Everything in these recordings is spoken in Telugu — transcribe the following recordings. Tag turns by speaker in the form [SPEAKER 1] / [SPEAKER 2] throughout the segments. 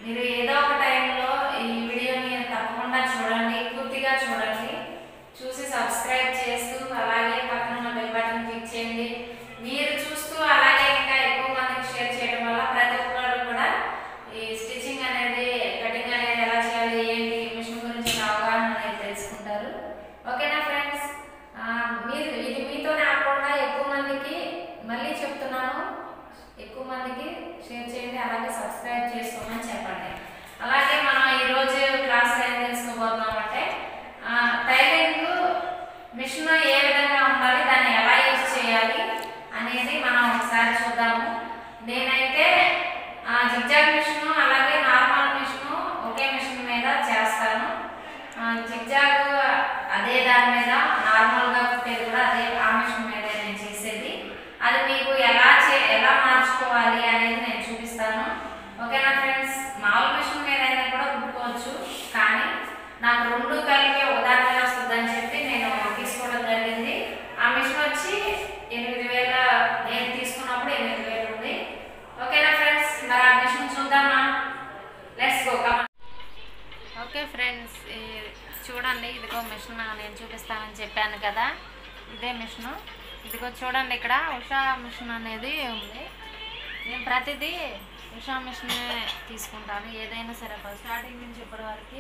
[SPEAKER 1] మీరు ఏదో ఒక టైంలో ఈ వీడియోని తప్పకుండా చూడండి పూర్తిగా చూడండి చూసి సబ్స్క్రైబ్ చేస్తూ అలాగే పక్కన ఉన్న బెల్ బటన్ క్లిక్ చేయండి మీరు చూస్తూ అలాగే ఇంకా ఎక్కువ మందికి షేర్ చేయడం వల్ల ప్రతి ఒక్కరు కూడా ఈ స్టిచ్చింగ్ అనేది కటింగ్ అనేది ఎలా చేయాలి ఏంటి మిషన్ గురించి ఒక అవగాహన అనేది తెలుసుకుంటారు ఓకేనా ఫ్రెండ్స్ మీరు ఇది మీతోనే ఆకుండా ఎక్కువ మందికి మళ్ళీ చెప్తున్నాను ఎక్కువ మందికి షేర్ చేయండి అలాగే సబ్స్క్రైబ్ చేసుకోమని చెప్పండి అలాగే మనం ఈరోజు క్లాస్ ఏం తెలుసుకోబోతున్నాం అంటే టైలరింగ్ మిషన్ ఏ విధంగా ఉండాలి దాన్ని ఎలా యూజ్ చేయాలి అనేది మనం ఒకసారి చూద్దాము నేనైతే జిగ్జాగ్ మిషన్ అలాగే నార్మల్ మిషన్ ఒకే మిషన్ మీద చేస్తాను జిగ్జాగ్ అదే దాని మీద నార్మల్గా కుట్టేది కూడా అదే ఆ మిషన్ మీద నేను చేసేది అది మీకు ఎలా చే ఎలా మార్చుకోవాలి అనేది నేను చూపిస్తాను ఓకేనా ఫ్రెండ్స్ మామూలు మిషన్ మీద అయినా కూడా కుట్టుకోవచ్చు కానీ నాకు రెండు కలిపి ఉదాహరణ వస్తుందని చెప్పి నేను తీసుకోవడం జరిగింది ఆ మిషన్ వచ్చి ఎనిమిది వేల నేను తీసుకున్నప్పుడు ఎనిమిది వేలు ఉంది ఓకేనా ఫ్రెండ్స్ మరి ఆ మిషన్ చూద్దామా లెట్స్ గో కమా ఓకే ఫ్రెండ్స్ చూడండి ఇదిగో మిషన్ నేను చూపిస్తానని చెప్పాను కదా ఇదే మిషను ఇదిగో చూడండి ఇక్కడ ఉషా మిషన్ అనేది ఉంది నేను ప్రతిదీ ఉషా మిషనే తీసుకుంటాను ఏదైనా సరే ఫస్ట్ స్టార్టింగ్ నుంచి ఇప్పటి వరకు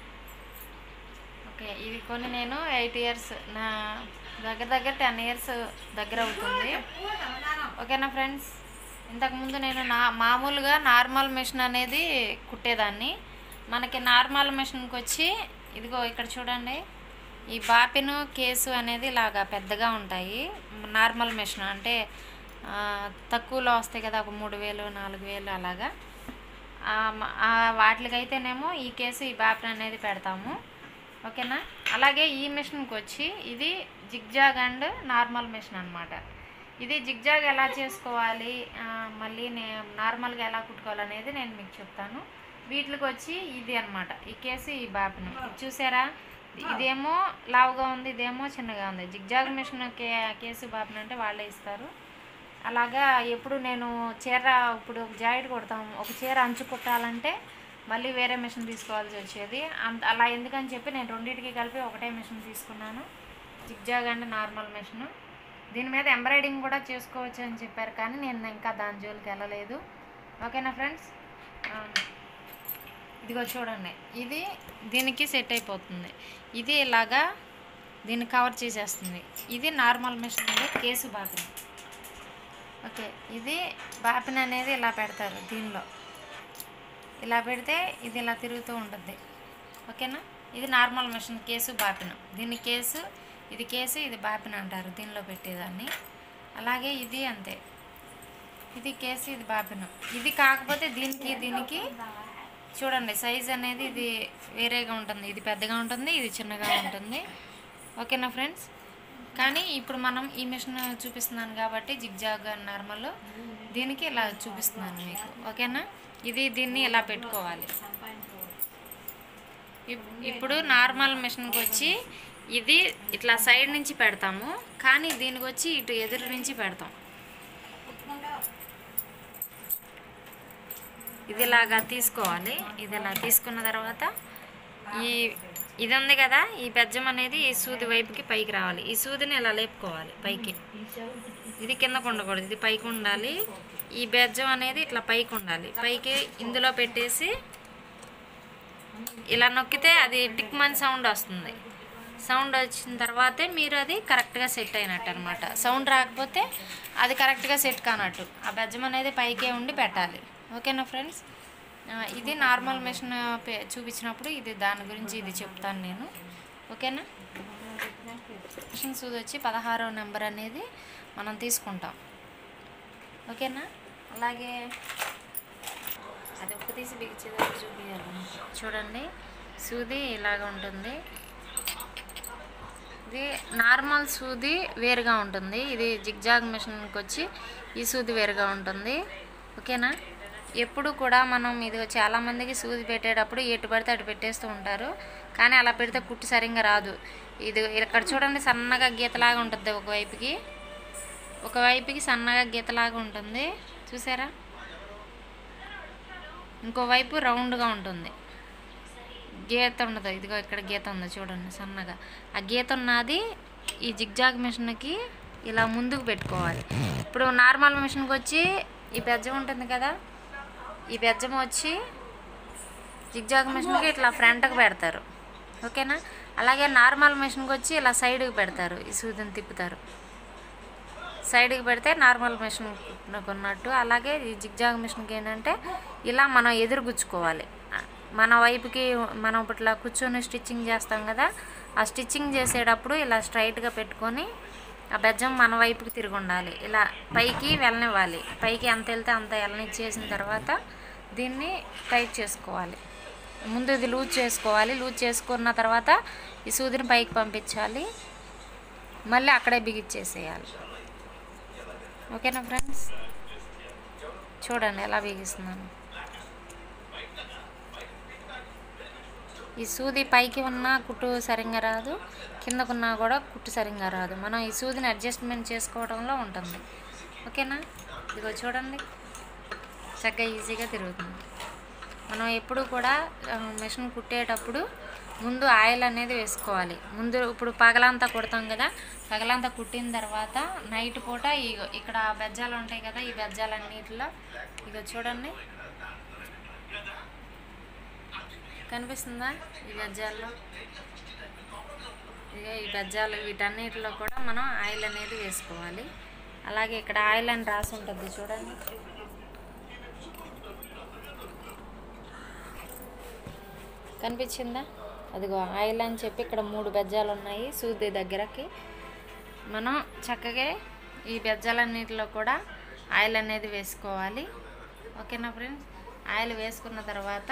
[SPEAKER 1] ఓకే ఇది కొన్ని నేను ఎయిట్ ఇయర్స్ నా దగ్గర దగ్గర టెన్ ఇయర్స్ దగ్గర అవుతుంది ఓకేనా ఫ్రెండ్స్ ఇంతకుముందు నేను నా మామూలుగా నార్మల్ మిషన్ అనేది కుట్టేదాన్ని మనకి నార్మల్ మిషన్కి వచ్చి ఇదిగో ఇక్కడ చూడండి ఈ బాపిను కేసు అనేది ఇలాగా పెద్దగా ఉంటాయి నార్మల్ మిషన్ అంటే ఆ, తక్కువలో వస్తాయి కదా ఒక మూడు వేలు నాలుగు వేలు అలాగా ఆ, మ- ఆ వాటికైతేనేమో ఈ కేసు ఈ బాపిన్ అనేది పెడతాము ఓకేనా అలాగే ఈ మిషన్కి వచ్చి ఇది జిగ్జాగ్ అండ్ నార్మల్ మిషన్ అనమాట ఇది జిగ్జాగ్ ఎలా చేసుకోవాలి ఆ, మళ్ళీ నే నార్మల్గా ఎలా కుట్టుకోవాలనేది నేను మీకు చెప్తాను వీటికి వచ్చి ఇది అన్నమాట ఈ కేసు ఈ బాపిను ఇది చూసారా ఇదేమో లావుగా ఉంది ఇదేమో చిన్నగా ఉంది జిగ్జాగ్ మిషన్ కే కేసు బాపిన అంటే వాళ్ళే ఇస్తారు అలాగా ఎప్పుడు నేను చీర ఇప్పుడు ఒక జాకెట్ కుడతాము ఒక చీర అంచు కుట్టాలంటే మళ్ళీ వేరే మిషన్ తీసుకోవాల్సి వచ్చేది అంత అలా ఎందుకని చెప్పి నేను రెండింటికి కలిపి ఒకటే మిషన్ తీసుకున్నాను జిగ్జాగ్ అంటే నార్మల్ మిషన్ దీని మీద ఎంబ్రాయిడింగ్ కూడా చేసుకోవచ్చు అని చెప్పారు కానీ నేను ఇంకా దాని జోలికి వెళ్ళలేదు ఓకేనా ఫ్రెండ్స్ ఇదిగో చూడండి ఇది దీనికి సెట్ అయిపోతుంది ఇది ఇలాగా దీన్ని కవర్ చేసేస్తుంది ఇది నార్మల్ మిషన్ మీద కేసు బాపిన ఓకే ఇది బాపిన అనేది ఇలా పెడతారు దీనిలో ఇలా పెడితే ఇది ఇలా తిరుగుతూ ఉంటుంది ఓకేనా ఇది నార్మల్ మిషన్ కేసు బాపిన దీన్ని కేసు ఇది కేసు ఇది బాపిన అంటారు దీనిలో పెట్టేదాన్ని అలాగే ఇది అంతే ఇది కేసు ఇది బాపిన ఇది కాకపోతే దీనికి దీనికి చూడండి సైజ్ అనేది ఇది వేరేగా ఉంటుంది ఇది పెద్దగా ఉంటుంది ఇది చిన్నగా ఉంటుంది ఓకేనా ఫ్రెండ్స్ కానీ ఇప్పుడు మనం ఈ మిషన్ చూపిస్తున్నాను కాబట్టి జిగ్జాగ్ నార్మల్ దీనికి ఇలా చూపిస్తున్నాను మీకు ఓకేనా ఇది దీన్ని ఇలా పెట్టుకోవాలి ఇప్- ఇప్పుడు నార్మల్ మిషన్కి వచ్చి ఇది ఇట్లా సైడ్ నుంచి పెడతాము కానీ దీనికి వచ్చి ఇటు ఎదురు నుంచి పెడతాం ఇది ఇలాగా తీసుకోవాలి ఇది ఇలా తీసుకున్న తర్వాత ఈ ఇది ఉంది కదా ఈ బెజ్జం అనేది ఈ సూది వైపుకి పైకి రావాలి ఈ సూదిని ఇలా లేపుకోవాలి పైకి ఇది కిందకు ఉండకూడదు ఇది పైకి ఉండాలి ఈ బెజ్జం అనేది ఇట్లా పైకి ఉండాలి పైకి ఇందులో పెట్టేసి ఇలా నొక్కితే అది టిక్ మని సౌండ్ వస్తుంది సౌండ్ వచ్చిన తర్వాతే మీరు అది కరెక్ట్గా సెట్ అయినట్టు అనమాట సౌండ్ రాకపోతే అది కరెక్ట్గా సెట్ కానట్టు ఆ బెజ్జం అనేది పైకే ఉండి పెట్టాలి ఓకేనా ఫ్రెండ్స్ ఆ, ఇది నార్మల్ మిషన్ పే- చూపించినప్పుడు ఇది దాని గురించి ఇది చెప్తాను నేను ఓకేనా మిషన్ సూది వచ్చి పదహారో నెంబర్ అనేది మనం తీసుకుంటాం ఓకేనా అలాగే అది ఒక్క తీసి బిగించేది చూపించాలి చూడండి సూది ఇలాగ ఉంటుంది ఇది నార్మల్ సూది వేరుగా ఉంటుంది ఇది జిగ్జాగ్ మిషన్కి వచ్చి ఈ సూది వేరుగా ఉంటుంది ఓకేనా ఎప్పుడు కూడా మనం ఇది చాలామందికి సూది పెట్టేటప్పుడు ఎటు పడితే అటు పెట్టేస్తూ ఉంటారు కానీ అలా పెడితే కుట్టు సరిగ్గా రాదు ఇది ఇక్కడ చూడండి సన్నగా గీతలాగా ఉంటుంది ఒకవైపుకి ఒకవైపుకి సన్నగా గీతలాగా ఉంటుంది చూసారా ఇంకోవైపు రౌండ్గా ఉంటుంది గీత ఉండదు ఇదిగో ఇక్కడ గీత ఉంది చూడండి సన్నగా ఆ గీత ఉన్నది ఈ జిగ్జాగ్ మిషన్కి ఇలా ముందుకు పెట్టుకోవాలి ఇప్పుడు నార్మల్ మిషన్కి వచ్చి ఈ బెజ్జం ఉంటుంది కదా ఈ బెజ్జం వచ్చి జిగ్జాగ్ మిషన్కి ఇట్లా ఫ్రంట్కి పెడతారు ఓకేనా అలాగే నార్మల్ మిషన్కి వచ్చి ఇలా సైడ్కి పెడతారు ఈ సూదిని తిప్పుతారు సైడ్కి పెడితే నార్మల్ మిషన్ ఉన్నట్టు అలాగే ఈ జిగ్జాగ్ మిషన్కి ఏంటంటే ఇలా మనం ఎదురు గుచ్చుకోవాలి మన వైపుకి మనం ఇట్లా కూర్చొని స్టిచ్చింగ్ చేస్తాం కదా ఆ స్టిచ్చింగ్ చేసేటప్పుడు ఇలా స్ట్రైట్గా పెట్టుకొని ఆ బెజ్జం మన వైపుకి తిరిగి ఉండాలి ఇలా పైకి వెళ్ళనివ్వాలి పైకి ఎంత వెళ్తే అంత వెళ్ళనిచ్చేసిన తర్వాత దీన్ని టైట్ చేసుకోవాలి ముందు ఇది లూజ్ చేసుకోవాలి లూజ్ చేసుకున్న తర్వాత ఈ సూదిని పైకి పంపించాలి మళ్ళీ అక్కడే బిగిచ్చేసేయాలి ఓకేనా ఫ్రెండ్స్ చూడండి ఎలా బిగిస్తున్నాను ఈ సూది పైకి ఉన్నా కుట్టు సరిగ్గా రాదు కిందకున్నా కూడా కుట్టు సరిగ్గా రాదు మనం ఈ సూదిని అడ్జస్ట్మెంట్ చేసుకోవడంలో ఉంటుంది ఓకేనా ఇదిగో చూడండి చక్కగా ఈజీగా తిరుగుతుంది మనం ఎప్పుడు కూడా ఆ, మిషన్ కుట్టేటప్పుడు ముందు ఆయిల్ అనేది వేసుకోవాలి ముందు ఇప్పుడు పగలంతా కుడతాం కదా పగలంతా కుట్టిన తర్వాత నైట్ పూట ఈ ఇక్కడ బెజ్జాలు ఉంటాయి కదా ఈ బెజ్జాలన్నిటిలో ఇక చూడండి కనిపిస్తుందా ఈ బెజ్జాల్లో ఇక ఈ బెజ్జాలు వీటన్నిటిలో కూడా మనం ఆయిల్ అనేది వేసుకోవాలి అలాగే ఇక్కడ ఆయిల్ అని రాసి ఉంటుంది చూడండి కనిపించిందా అదిగో ఆయిల్ అని చెప్పి ఇక్కడ మూడు బెజ్జాలు ఉన్నాయి సూది దగ్గరకి మనం చక్కగా ఈ బెజ్జాలన్నిటిలో కూడా ఆయిల్ అనేది వేసుకోవాలి ఓకేనా ఫ్రెండ్స్ ఆయిల్ వేసుకున్న తర్వాత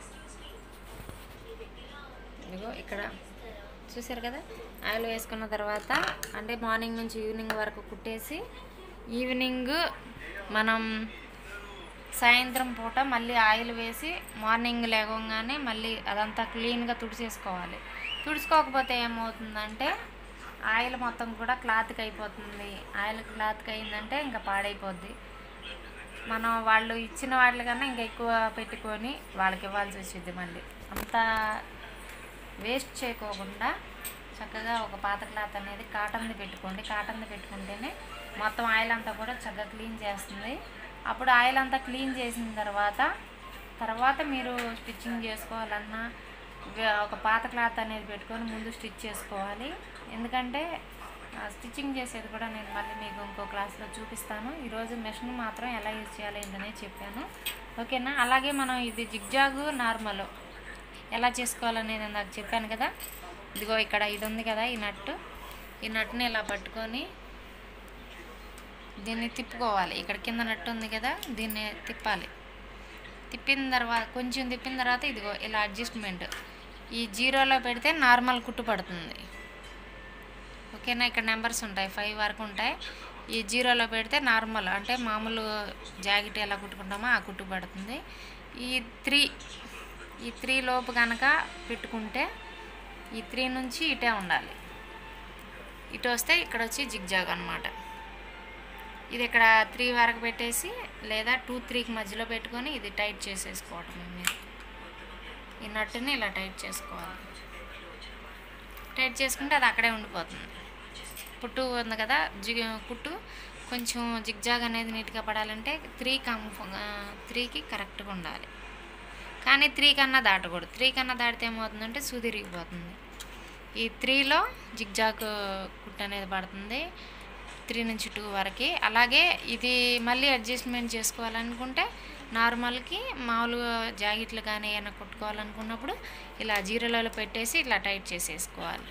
[SPEAKER 1] ఇదిగో ఇక్కడ చూసారు కదా ఆయిల్ వేసుకున్న తర్వాత అంటే మార్నింగ్ నుంచి ఈవినింగ్ వరకు కుట్టేసి ఈవినింగ్ మనం సాయంత్రం పూట మళ్ళీ ఆయిల్ వేసి మార్నింగ్ లేవగానే మళ్ళీ అదంతా క్లీన్గా తుడిచేసుకోవాలి తుడుచుకోకపోతే ఏమవుతుందంటే ఆయిల్ మొత్తం కూడా క్లాత్కి అయిపోతుంది ఆయిల్ క్లాత్కి అయిందంటే ఇంకా పాడైపోద్ది మనం వాళ్ళు ఇచ్చిన వాళ్ళ కన్నా ఇంకా ఎక్కువ పెట్టుకొని వాళ్ళకి ఇవ్వాల్సి వచ్చింది మళ్ళీ అంత వేస్ట్ చేయకోకుండా చక్కగా ఒక పాత క్లాత్ అనేది కాటన్ది పెట్టుకోండి కాటన్ది పెట్టుకుంటేనే మొత్తం ఆయిల్ అంతా కూడా చక్కగా క్లీన్ చేస్తుంది అప్పుడు ఆయిల్ అంతా క్లీన్ చేసిన తర్వాత తర్వాత మీరు స్టిచ్చింగ్ చేసుకోవాలన్నా వే- ఒక పాత క్లాత్ అనేది పెట్టుకొని ముందు స్టిచ్ చేసుకోవాలి ఎందుకంటే ఆ, స్టిచ్చింగ్ చేసేది కూడా నేను మళ్ళీ మీకు ఇంకో క్లాస్లో చూపిస్తాను ఈరోజు మెషిన్ మాత్రం ఎలా యూజ్ చేయాలి ఏంటనే చెప్పాను ఓకేనా అలాగే మనం ఇది జిగ్జాగు నార్మల్ ఎలా చేసుకోవాలని నేను నాకు చెప్పాను కదా ఇదిగో ఇక్కడ ఇది ఉంది కదా ఈ నట్టు ఈ నట్టుని ఇలా పట్టుకొని దీన్ని తిప్పుకోవాలి ఇక్కడ కింద నట్టు ఉంది కదా దీన్ని తిప్పాలి తిప్పిన తర్వాత కొంచెం తిప్పిన తర్వాత ఇదిగో ఇలా అడ్జస్ట్మెంట్ ఈ జీరోలో పెడితే నార్మల్ కుట్టు పడుతుంది ఓకేనా ఇక్కడ నెంబర్స్ ఉంటాయి ఫైవ్ వరకు ఉంటాయి ఈ జీరోలో పెడితే నార్మల్ అంటే మామూలు జాకెట్ ఎలా కుట్టుకుంటామో ఆ కుట్టు పడుతుంది ఈ త్రీ ఈ త్రీ లోపు కనుక పెట్టుకుంటే ఈ త్రీ నుంచి ఇటే ఉండాలి ఇటు వస్తే ఇక్కడ వచ్చి జిగ్జాగ్ అనమాట ఇది ఇక్కడ త్రీ వరకు పెట్టేసి లేదా టూ త్రీకి మధ్యలో పెట్టుకొని ఇది టైట్ చేసేసుకోవటం మీరు ఈ నట్టుని ఇలా టైట్ చేసుకోవాలి టైట్ చేసుకుంటే అది అక్కడే ఉండిపోతుంది పుట్టు ఉంది కదా జిగ్ కుట్టు కొంచెం జిగ్జాగ్ అనేది నీట్గా పడాలంటే త్రీ కం త్రీకి కరెక్ట్గా ఉండాలి కానీ త్రీ కన్నా దాటకూడదు త్రీ కన్నా దాటితే ఏమవుతుందంటే సుదిరిగిపోతుంది ఈ త్రీలో జిగ్జాగ్ కుట్టు అనేది పడుతుంది త్రీ నుంచి టూ వరకు అలాగే ఇది మళ్ళీ అడ్జస్ట్మెంట్ చేసుకోవాలనుకుంటే నార్మల్కి మామూలుగా జాకెట్లు కానీ ఏమైనా కుట్టుకోవాలనుకున్నప్పుడు ఇలా జీరోలలో పెట్టేసి ఇట్లా టైట్ చేసేసుకోవాలి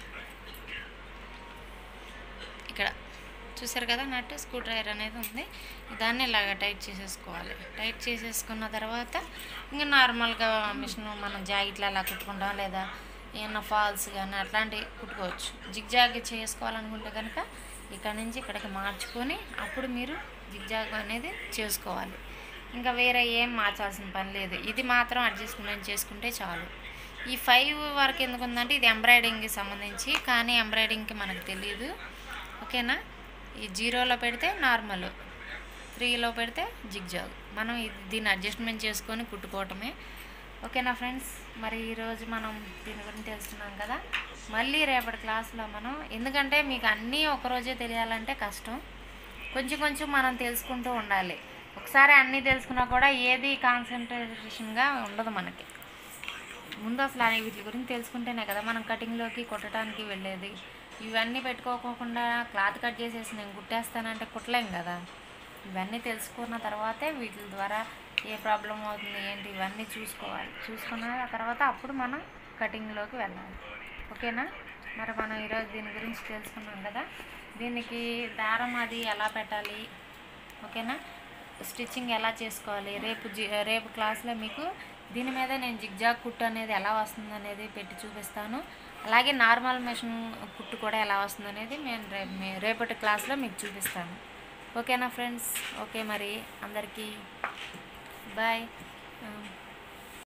[SPEAKER 1] ఇక్కడ చూసారు కదా నట్టు స్క్రూ డ్రైవర్ అనేది ఉంది దాన్ని ఇలాగ టైట్ చేసేసుకోవాలి టైట్ చేసేసుకున్న తర్వాత ఇంకా నార్మల్గా మిషన్ మనం జాకెట్లు అలా కుట్టుకుంటాం లేదా ఏమన్నా ఫాల్స్ కానీ అట్లాంటివి కుట్టుకోవచ్చు జిగ్జాగ్ చేసుకోవాలనుకుంటే కనుక ఇక్కడ నుంచి ఇక్కడికి మార్చుకొని అప్పుడు మీరు జిగ్జాగ్ అనేది చేసుకోవాలి ఇంకా వేరే ఏం మార్చాల్సిన పని లేదు ఇది మాత్రం అడ్జస్ట్మెంట్ చేసుకుంటే చాలు ఈ ఫైవ్ వరకు ఎందుకు ఉందంటే ఇది ఎంబ్రాయిడింగ్కి సంబంధించి కానీ ఎంబ్రాయిడింగ్కి మనకు తెలియదు ఓకేనా ఈ జీరోలో పెడితే నార్మల్ త్రీలో పెడితే జిగ్జాగ్ మనం ఇది- దీన్ని అడ్జస్ట్మెంట్ చేసుకొని కుట్టుకోవటమే ఓకేనా ఫ్రెండ్స్ మరి ఈరోజు మనం దీని గురించి తెలుసుకున్నాం కదా మళ్ళీ రేపటి క్లాస్లో మనం ఎందుకంటే మీకు అన్నీ ఒకరోజే తెలియాలంటే కష్టం కొంచెం కొంచెం మనం తెలుసుకుంటూ ఉండాలి ఒకసారి అన్నీ తెలుసుకున్నా కూడా ఏది కాన్సన్ట్రేషన్గా ఉండదు మనకి ముందు అసలు అనే వీటి గురించి తెలుసుకుంటేనే కదా మనం కటింగ్లోకి కుట్టడానికి వెళ్ళేది ఇవన్నీ పెట్టుకోకుండా క్లాత్ కట్ చేసేసి నేను కుట్టేస్తానంటే కుట్టలేం కదా ఇవన్నీ తెలుసుకున్న తర్వాతే వీటి ద్వారా ఏ ప్రాబ్లం అవుతుంది ఏంటి ఇవన్నీ చూసుకోవాలి చూసుకున్న తర్వాత అప్పుడు మనం కటింగ్లోకి వెళ్ళాలి ఓకేనా మరి మనం ఈరోజు దీని గురించి తెలుసుకున్నాం కదా దీనికి దారం అది ఎలా పెట్టాలి ఓకేనా స్టిచ్చింగ్ ఎలా చేసుకోవాలి రేపు జి రేపు క్లాస్లో మీకు దీని మీద నేను జిగ్జాగ్ కుట్టు అనేది ఎలా వస్తుంది అనేది పెట్టి చూపిస్తాను అలాగే నార్మల్ మెషిన్ కుట్టు కూడా ఎలా వస్తుంది అనేది నేను రేపు మే- రేపటి క్లాస్లో మీకు చూపిస్తాను ఓకేనా ఫ్రెండ్స్ ఓకే మరి అందరికీ బాయ్